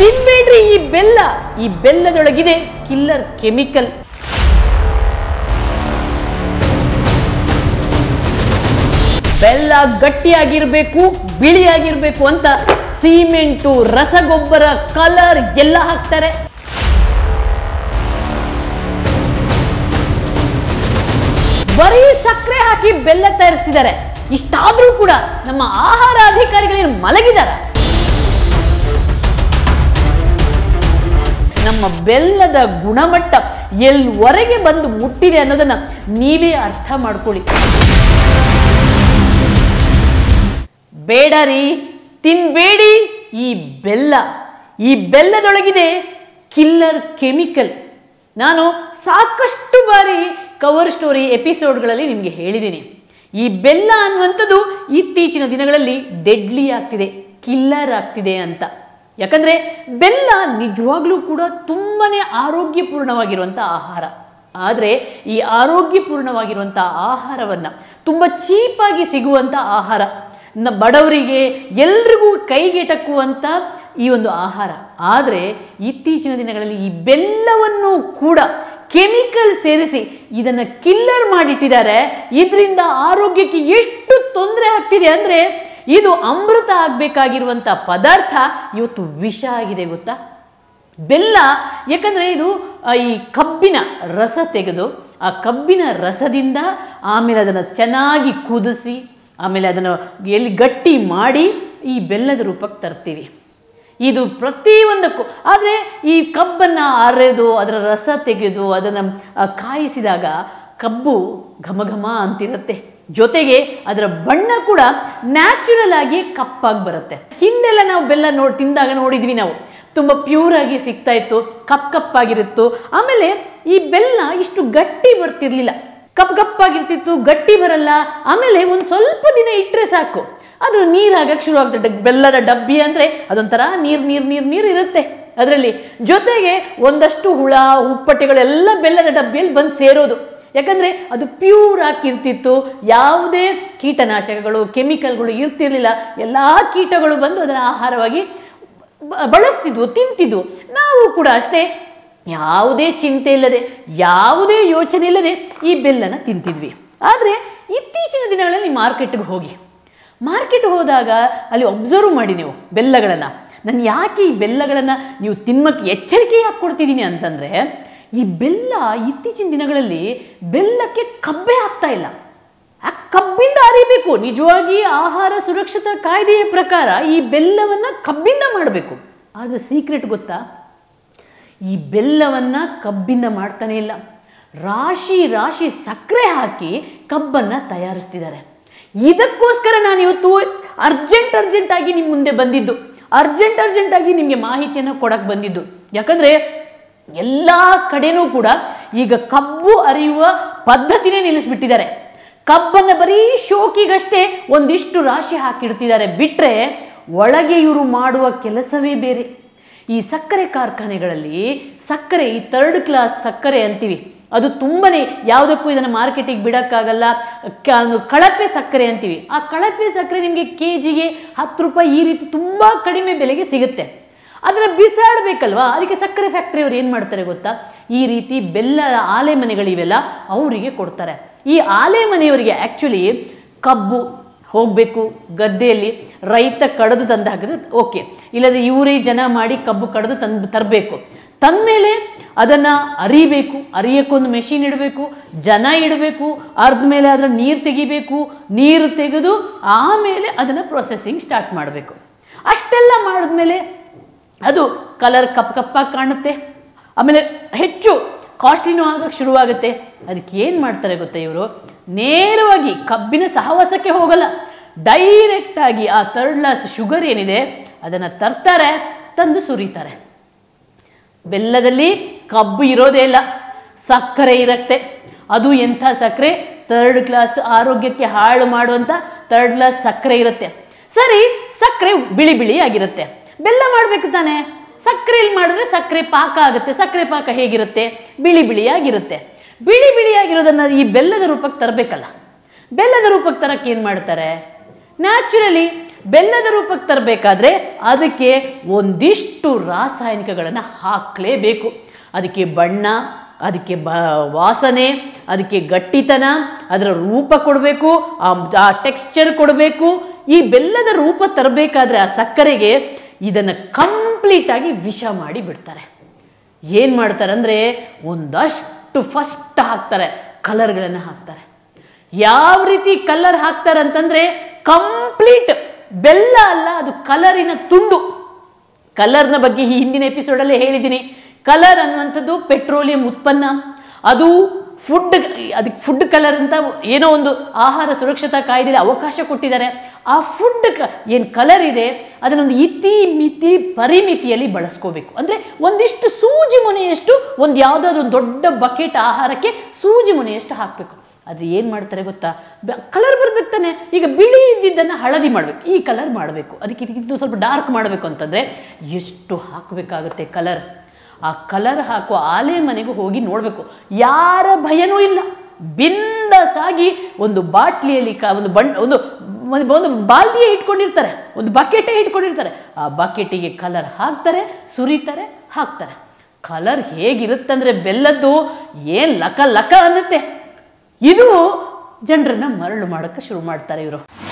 ತಿನ್ಬೇಡ್ರಿ ಈ ಬೆಲ್ಲ ಈ ಬೆಲ್ಲದೊಳಗಿದೆ ಕಿಲ್ಲರ್ ಕೆಮಿಕಲ್ ಬೆಲ್ಲ ಗಟ್ಟಿಯಾಗಿರ್ಬೇಕು ಬಿಳಿಯಾಗಿರ್ಬೇಕು ಅಂತ ಸಿಮೆಂಟು ರಸಗೊಬ್ಬರ ಕಲರ್ ಎಲ್ಲ ಹಾಕ್ತಾರೆ ಬರೀ ಸಕ್ಕರೆ ಹಾಕಿ ಬೆಲ್ಲ ತಯಾರಿಸ್ತಿದ್ದಾರೆ ಇಷ್ಟಾದ್ರೂ ಕೂಡ ನಮ್ಮ ಆಹಾರ ಅಧಿಕಾರಿಗಳೇನು ಮಲಗಿದಾರ ನಮ್ಮ ಬೆಲ್ಲದ ಗುಣಮಟ್ಟ ಎಲ್ಲಿವರೆಗೆ ಬಂದು ಮುಟ್ಟಿದೆ ಅನ್ನೋದನ್ನ ನೀವೇ ಅರ್ಥ ಮಾಡ್ಕೊಳ್ಳಿ ಬೇಡ ರೀ ತಿನ್ಬೇಡಿ ಈ ಬೆಲ್ಲ ಈ ಬೆಲ್ಲದೊಳಗಿದೆ ಕಿಲ್ಲರ್ ಕೆಮಿಕಲ್ ನಾನು ಸಾಕಷ್ಟು ಬಾರಿ ಕವರ್ ಸ್ಟೋರಿ ಎಪಿಸೋಡ್ಗಳಲ್ಲಿ ನಿಮಗೆ ಹೇಳಿದ್ದೀನಿ ಈ ಬೆಲ್ಲ ಅನ್ನುವಂಥದ್ದು ಇತ್ತೀಚಿನ ದಿನಗಳಲ್ಲಿ ಡೆಡ್ಲಿ ಆಗ್ತಿದೆ ಕಿಲ್ಲರ್ ಆಗ್ತಿದೆ ಅಂತ ಯಾಕಂದ್ರೆ ಬೆಲ್ಲ ನಿಜವಾಗ್ಲೂ ಕೂಡ ತುಂಬಾನೇ ಆರೋಗ್ಯಪೂರ್ಣವಾಗಿರುವಂಥ ಆಹಾರ ಆದರೆ ಈ ಆರೋಗ್ಯಪೂರ್ಣವಾಗಿರುವಂಥ ಆಹಾರವನ್ನು ತುಂಬ ಚೀಪಾಗಿ ಸಿಗುವಂಥ ಆಹಾರ ನ ಬಡವರಿಗೆ ಎಲ್ರಿಗೂ ಕೈಗೆಟಕುವಂಥ ಈ ಒಂದು ಆಹಾರ ಆದರೆ ಇತ್ತೀಚಿನ ದಿನಗಳಲ್ಲಿ ಈ ಬೆಲ್ಲವನ್ನು ಕೂಡ ಕೆಮಿಕಲ್ ಸೇರಿಸಿ ಇದನ್ನು ಕಿಲ್ಲರ್ ಮಾಡಿಟ್ಟಿದ್ದಾರೆ ಇದರಿಂದ ಆರೋಗ್ಯಕ್ಕೆ ಎಷ್ಟು ತೊಂದರೆ ಆಗ್ತಿದೆ ಅಂದರೆ ಇದು ಅಮೃತ ಆಗಬೇಕಾಗಿರುವಂಥ ಪದಾರ್ಥ ಇವತ್ತು ವಿಷ ಆಗಿದೆ ಗೊತ್ತಾ ಬೆಲ್ಲ ಯಾಕಂದರೆ ಇದು ಆ, ಈ ಕಬ್ಬಿನ ರಸ ತೆಗೆದು ಆ ಕಬ್ಬಿನ ರಸದಿಂದ ಆಮೇಲೆ ಅದನ್ನು ಚೆನ್ನಾಗಿ ಕುದಿಸಿ ಆಮೇಲೆ ಅದನ್ನು ಎಲ್ಲಿ ಗಟ್ಟಿ ಮಾಡಿ ಈ ಬೆಲ್ಲದ ರೂಪಕ್ಕೆ ತರ್ತೀವಿ ಇದು ಪ್ರತಿಯೊಂದಕ್ಕೂ ಆದರೆ ಈ ಕಬ್ಬನ್ನು ಅರೆದು ಅದರ ರಸ ತೆಗೆದು ಅದನ್ನು ಆ, ಕಾಯಿಸಿದಾಗ ಕಬ್ಬು ಘಮ ಘಮ ಅಂತಿರುತ್ತೆ ಜೊತೆಗೆ ಅದರ ಬಣ್ಣ ಕೂಡ ನ್ಯಾಚುರಲ್ ಆಗಿ ಕಪ್ಪಾಗಿ ಬರುತ್ತೆ ಹಿಂದೆಲ್ಲ ನಾವು ಬೆಲ್ಲ ನೋಡಿ ತಿಂದಾಗ ನೋಡಿದ್ವಿ ನಾವು ತುಂಬ ಪ್ಯೂರ್ ಆಗಿ ಸಿಗ್ತಾ ಇತ್ತು ಕಪ್ ಕಪ್ಪಾಗಿರುತ್ತು ಆಮೇಲೆ ಈ ಬೆಲ್ಲ ಇಷ್ಟು ಗಟ್ಟಿ ಬರ್ತಿರ್ಲಿಲ್ಲ ಕಪ್ ಕಪ್ಪಾಗಿರ್ತಿತ್ತು ಗಟ್ಟಿ ಬರಲ್ಲ ಆಮೇಲೆ ಒಂದು ಸ್ವಲ್ಪ ದಿನ ಇಟ್ಟರೆ ಸಾಕು ಅದು ನೀರಾಗಕ್ಕೆ ಶುರು ಆಗ್ತದೆ ಬೆಲ್ಲದ ಡಬ್ಬಿ ಅಂದರೆ ಅದೊಂಥರ ನೀರು ನೀರು ನೀರು ನೀರು ಇರುತ್ತೆ ಅದರಲ್ಲಿ ಜೊತೆಗೆ ಒಂದಷ್ಟು ಹುಳ ಉಪ್ಪಟ್ಟೆಗಳೆಲ್ಲ ಬೆಲ್ಲದ ಡಬ್ಬಿಯಲ್ಲಿ ಬಂದು ಸೇರೋದು ಯಾಕಂದರೆ ಅದು ಪ್ಯೂರ್ ಆಗಿರ್ತಿತ್ತು ಯಾವುದೇ ಕೀಟನಾಶಕಗಳು ಕೆಮಿಕಲ್ಗಳು ಇರ್ತಿರ್ಲಿಲ್ಲ ಎಲ್ಲ ಕೀಟಗಳು ಬಂದು ಅದರ ಆಹಾರವಾಗಿ ಬ- ಬಳಸ್ತಿದ್ವು ತಿಂತಿದ್ವು ನಾವು ಕೂಡ ಅಷ್ಟೇ ಯಾವುದೇ ಚಿಂತೆ ಇಲ್ಲದೆ ಯಾವುದೇ ಯೋಚನೆ ಇಲ್ಲದೆ ಈ ಬೆಲ್ಲನ ತಿಂತಿದ್ವಿ ಆದರೆ ಇತ್ತೀಚಿನ ದಿನಗಳಲ್ಲಿ ಮಾರ್ಕೆಟ್ಗೆ ಹೋಗಿ ಮಾರ್ಕೆಟ್ ಹೋದಾಗ ಅಲ್ಲಿ ಒಬ್ಸರ್ವ್ ಮಾಡಿ ನೀವು ಬೆಲ್ಲಗಳನ್ನು ನಾನು ಯಾಕೆ ಈ ಬೆಲ್ಲಗಳನ್ನು ನೀವು ತಿನ್ನಕ್ಕೆ ಎಚ್ಚರಿಕೆ ಯಾಕೆ ಕೊಡ್ತಿದ್ದೀನಿ ಅಂತಂದರೆ ಈ ಬೆಲ್ಲ ಇತ್ತೀಚಿನ ದಿನಗಳಲ್ಲಿ ಬೆಲ್ಲಕ್ಕೆ ಕಬ್ಬೆ ಆಗ್ತಾ ಇಲ್ಲ ಆ ಕಬ್ಬಿಂದ ಅರಿಬೇಕು ನಿಜವಾಗಿ ಆಹಾರ ಸುರಕ್ಷತಾ ಕಾಯ್ದೆಯ ಪ್ರಕಾರ ಈ ಬೆಲ್ಲವನ್ನು ಕಬ್ಬಿಂದ ಮಾಡಬೇಕು ಆದರೆ ಸೀಕ್ರೆಟ್ ಗೊತ್ತಾ ಈ ಬೆಲ್ಲವನ್ನು ಕಬ್ಬಿಂದ ಮಾಡ್ತಾನೆ ಇಲ್ಲ ರಾಶಿ ರಾಶಿ ಸಕ್ಕರೆ ಹಾಕಿ ಕಬ್ಬನ್ನು ತಯಾರಿಸ್ತಿದ್ದಾರೆ ಇದಕ್ಕೋಸ್ಕರ ನಾನು ಇವತ್ತು ಅರ್ಜೆಂಟ್ ಅರ್ಜೆಂಟಾಗಿ ನಿಮ್ಮ ಮುಂದೆ ಬಂದಿದ್ದು ಅರ್ಜೆಂಟ್ ಅರ್ಜೆಂಟಾಗಿ ನಿಮಗೆ ಮಾಹಿತಿಯನ್ನು ಕೊಡಕ್ಕೆ ಬಂದಿದ್ದು ಯಾಕಂದರೆ ಎಲ್ಲ ಕಡೆನೂ ಕೂಡ ಈಗ ಕಬ್ಬು ಅರಿಯುವ ಪದ್ಧತಿನೇ ನಿಲ್ಲಿಸ್ಬಿಟ್ಟಿದ್ದಾರೆ ಕಬ್ಬನ್ನು ಬರೀ ಶೋಕಿಗಷ್ಟೇ ಒಂದಿಷ್ಟು ರಾಶಿ ಹಾಕಿಡ್ತಿದ್ದಾರೆ ಬಿಟ್ಟರೆ ಒಳಗೆ ಇವರು ಮಾಡುವ ಕೆಲಸವೇ ಬೇರೆ ಈ ಸಕ್ಕರೆ ಕಾರ್ಖಾನೆಗಳಲ್ಲಿ ಸಕ್ಕರೆ ಈ ಥರ್ಡ್ ಕ್ಲಾಸ್ ಸಕ್ಕರೆ ಅಂತೀವಿ ಅದು ತುಂಬನೇ ಯಾವುದಕ್ಕೂ ಇದನ್ನು ಮಾರ್ಕೆಟಿಗೆ ಬಿಡೋಕ್ಕಾಗಲ್ಲ ಕ- ಒಂದು ಕಳಪೆ ಸಕ್ಕರೆ ಅಂತೀವಿ ಆ ಕಳಪೆ ಸಕ್ಕರೆ ನಿಮಗೆ ಕೆ ಜಿಗೆ ಹತ್ತು ರೂಪಾಯಿ ಈ ರೀತಿ ತುಂಬ ಕಡಿಮೆ ಬೆಲೆಗೆ ಸಿಗುತ್ತೆ ಅದನ್ನು ಬಿಸಾಡಬೇಕಲ್ವಾ ಅದಕ್ಕೆ ಸಕ್ಕರೆ ಫ್ಯಾಕ್ಟ್ರಿಯವ್ರು ಏನು ಮಾಡ್ತಾರೆ ಗೊತ್ತಾ ಈ ರೀತಿ ಬೆಲ್ಲ ಆಲೆ ಮನೆಗಳಿವೆಲ್ಲ ಅವರಿಗೆ ಕೊಡ್ತಾರೆ ಈ ಆಲೆ ಮನೆಯವರಿಗೆ ಆ್ಯಕ್ಚುಲಿ ಕಬ್ಬು ಹೋಗಬೇಕು ಗದ್ದೆಯಲ್ಲಿ ರೈತ ಕಡಿದು ತಂದು ಹಾಕಿದ್ರೆ ಓಕೆ ಇಲ್ಲದ್ರೆ ಇವರೇ ಜನ ಮಾಡಿ ಕಬ್ಬು ಕಡಿದು ತಂದು ತರಬೇಕು ತಂದಮೇಲೆ ಅದನ್ನು ಅರಿಬೇಕು ಅರಿಯೋಕ್ಕೊಂದು ಮೆಷಿನ್ ಇಡಬೇಕು ಜನ ಇಡಬೇಕು ಅರ್ಧ ಮೇಲೆ ಅದರ ನೀರು ತೆಗಿಬೇಕು ನೀರು ತೆಗೆದು ಆಮೇಲೆ ಅದನ್ನು ಪ್ರೊಸೆಸಿಂಗ್ ಸ್ಟಾರ್ಟ್ ಮಾಡಬೇಕು ಅಷ್ಟೆಲ್ಲ ಮಾಡಿದ್ಮೇಲೆ ಅದು ಕಲರ್ ಕಪ್ ಕಪ್ಪಾಗಿ ಕಾಣುತ್ತೆ ಆಮೇಲೆ ಹೆಚ್ಚು ಕಾಸ್ಟ್ಲಿನೂ ಆಗಕ್ಕೆ ಶುರುವಾಗುತ್ತೆ ಅದಕ್ಕೆ ಏನು ಮಾಡ್ತಾರೆ ಗೊತ್ತಾ ಇವರು ನೇರವಾಗಿ ಕಬ್ಬಿನ ಸಹವಾಸಕ್ಕೆ ಹೋಗಲ್ಲ ಡೈರೆಕ್ಟಾಗಿ ಆ ಥರ್ಡ್ ಕ್ಲಾಸ್ ಶುಗರ್ ಏನಿದೆ ಅದನ್ನು ತರ್ತಾರೆ ತಂದು ಸುರಿತಾರೆ ಬೆಲ್ಲದಲ್ಲಿ ಕಬ್ಬು ಇರೋದೇ ಇಲ್ಲ ಸಕ್ಕರೆ ಇರುತ್ತೆ ಅದು ಎಂಥ ಸಕ್ಕರೆ ಥರ್ಡ್ ಕ್ಲಾಸ್ ಆರೋಗ್ಯಕ್ಕೆ ಹಾಳು ಮಾಡುವಂಥ ಥರ್ಡ್ ಕ್ಲಾಸ್ ಸಕ್ಕರೆ ಇರುತ್ತೆ ಸರಿ ಸಕ್ಕರೆ ಬಿಳಿ ಬಿಳಿ ಆಗಿರುತ್ತೆ ಬೆಲ್ಲ ಮಾಡಬೇಕು ತಾನೆ ಸಕ್ಕರೆಯಲ್ಲಿ ಮಾಡಿದ್ರೆ ಸಕ್ಕರೆ ಪಾಕ ಆಗುತ್ತೆ ಸಕ್ಕರೆ ಪಾಕ ಹೇಗಿರುತ್ತೆ ಬಿಳಿ ಬಿಳಿಯಾಗಿರುತ್ತೆ ಬಿಳಿ ಬಿಳಿಯಾಗಿರೋದನ್ನು ಈ ಬೆಲ್ಲದ ರೂಪಕ್ಕೆ ತರಬೇಕಲ್ಲ ಬೆಲ್ಲದ ರೂಪಕ್ಕೆ ತರಕ್ಕೆ ಏನು ಮಾಡ್ತಾರೆ ನ್ಯಾಚುರಲಿ ಬೆಲ್ಲದ ರೂಪಕ್ಕೆ ತರಬೇಕಾದ್ರೆ ಅದಕ್ಕೆ ಒಂದಿಷ್ಟು ರಾಸಾಯನಿಕಗಳನ್ನು ಹಾಕಲೇಬೇಕು ಅದಕ್ಕೆ ಬಣ್ಣ ಅದಕ್ಕೆ ಬ ವಾಸನೆ ಅದಕ್ಕೆ ಗಟ್ಟಿತನ ಅದರ ರೂಪ ಕೊಡಬೇಕು ಆ ಟೆಕ್ಸ್ಚರ್ ಕೊಡಬೇಕು ಈ ಬೆಲ್ಲದ ರೂಪ ತರಬೇಕಾದ್ರೆ ಆ ಸಕ್ಕರೆಗೆ ಇದನ್ನು ಕಂಪ್ಲೀಟಾಗಿ ವಿಷ ಮಾಡಿ ಬಿಡ್ತಾರೆ ಏನು ಮಾಡ್ತಾರೆ ಅಂದರೆ ಒಂದಷ್ಟು ಫಸ್ಟ್ ಹಾಕ್ತಾರೆ ಕಲರ್ಗಳನ್ನು ಹಾಕ್ತಾರೆ ಯಾವ ರೀತಿ ಕಲರ್ ಹಾಕ್ತಾರೆ ಅಂತಂದರೆ ಕಂಪ್ಲೀಟ್ ಬೆಲ್ಲ ಅಲ್ಲ ಅದು ಕಲರಿನ ತುಂಡು ಕಲರ್ನ ಬಗ್ಗೆ ಈ ಹಿಂದಿನ ಎಪಿಸೋಡಲ್ಲೇ ಹೇಳಿದ್ದೀನಿ ಕಲರ್ ಅನ್ನುವಂಥದ್ದು ಪೆಟ್ರೋಲಿಯಂ ಉತ್ಪನ್ನ ಅದು ಫುಡ್ ಅದಕ್ಕೆ ಫುಡ್ ಕಲರ್ ಅಂತ ಏನೋ ಒಂದು ಆಹಾರ ಸುರಕ್ಷತಾ ಕಾಯ್ದೆಯಲ್ಲಿ ಅವಕಾಶ ಕೊಟ್ಟಿದ್ದಾರೆ ಆ ಫುಡ್ ಕ ಏನು ಕಲರ್ ಇದೆ ಅದನ್ನೊಂದು ಇತಿ ಮಿತಿ ಪರಿಮಿತಿಯಲ್ಲಿ ಬಳಸ್ಕೋಬೇಕು ಅಂದರೆ ಒಂದಿಷ್ಟು ಸೂಜಿ ಮುನೆಯಷ್ಟು ಒಂದು ಯಾವುದಾದ್ರು ಒಂದು ದೊಡ್ಡ ಬಕೆಟ್ ಆಹಾರಕ್ಕೆ ಸೂಜಿ ಮುನೆಯಷ್ಟು ಹಾಕಬೇಕು ಅದು ಏನು ಮಾಡ್ತಾರೆ ಗೊತ್ತಾ ಕಲರ್ ಬರ್ಬೇಕು ತಾನೆ ಈಗ ಬಿಳಿ ಇದ್ದಿದ್ದನ್ನು ಹಳದಿ ಮಾಡಬೇಕು ಈ ಕಲರ್ ಮಾಡಬೇಕು ಅದಕ್ಕೆ ಇದಕ್ಕಿಂತ ಸ್ವಲ್ಪ ಡಾರ್ಕ್ ಮಾಡಬೇಕು ಅಂತಂದರೆ ಎಷ್ಟು ಹಾಕಬೇಕಾಗುತ್ತೆ ಕಲರ್ ಆ ಕಲರ್ ಹಾಕುವ ಆಲೆ ಮನೆಗೆ ಹೋಗಿ ನೋಡಬೇಕು ಯಾರ ಭಯನೂ ಇಲ್ಲ ಬಿಂದಸಾಗಿ ಒಂದು ಬಾಟ್ಲಿಯಲ್ಲಿ ಕ ಒಂದು ಬಣ್ಣ ಒಂದು ಒಂದು ಒಂದು ಬಾಲ್ದಿಯೇ ಇಟ್ಕೊಂಡಿರ್ತಾರೆ ಒಂದು ಬಕೆಟೇ ಇಟ್ಕೊಂಡಿರ್ತಾರೆ ಆ ಬಕೆಟಿಗೆ ಕಲರ್ ಹಾಕ್ತಾರೆ ಸುರಿತಾರೆ ಹಾಕ್ತಾರೆ ಕಲರ್ ಹೇಗಿರುತ್ತಂದ್ರೆ ಬೆಲ್ಲದ್ದು ಏನು ಲಕ ಲಕ ಅನ್ನತ್ತೆ ಇದು ಜನರನ್ನ ಮರಳು ಮಾಡೋಕ್ಕೆ ಶುರು ಮಾಡ್ತಾರೆ ಇವರು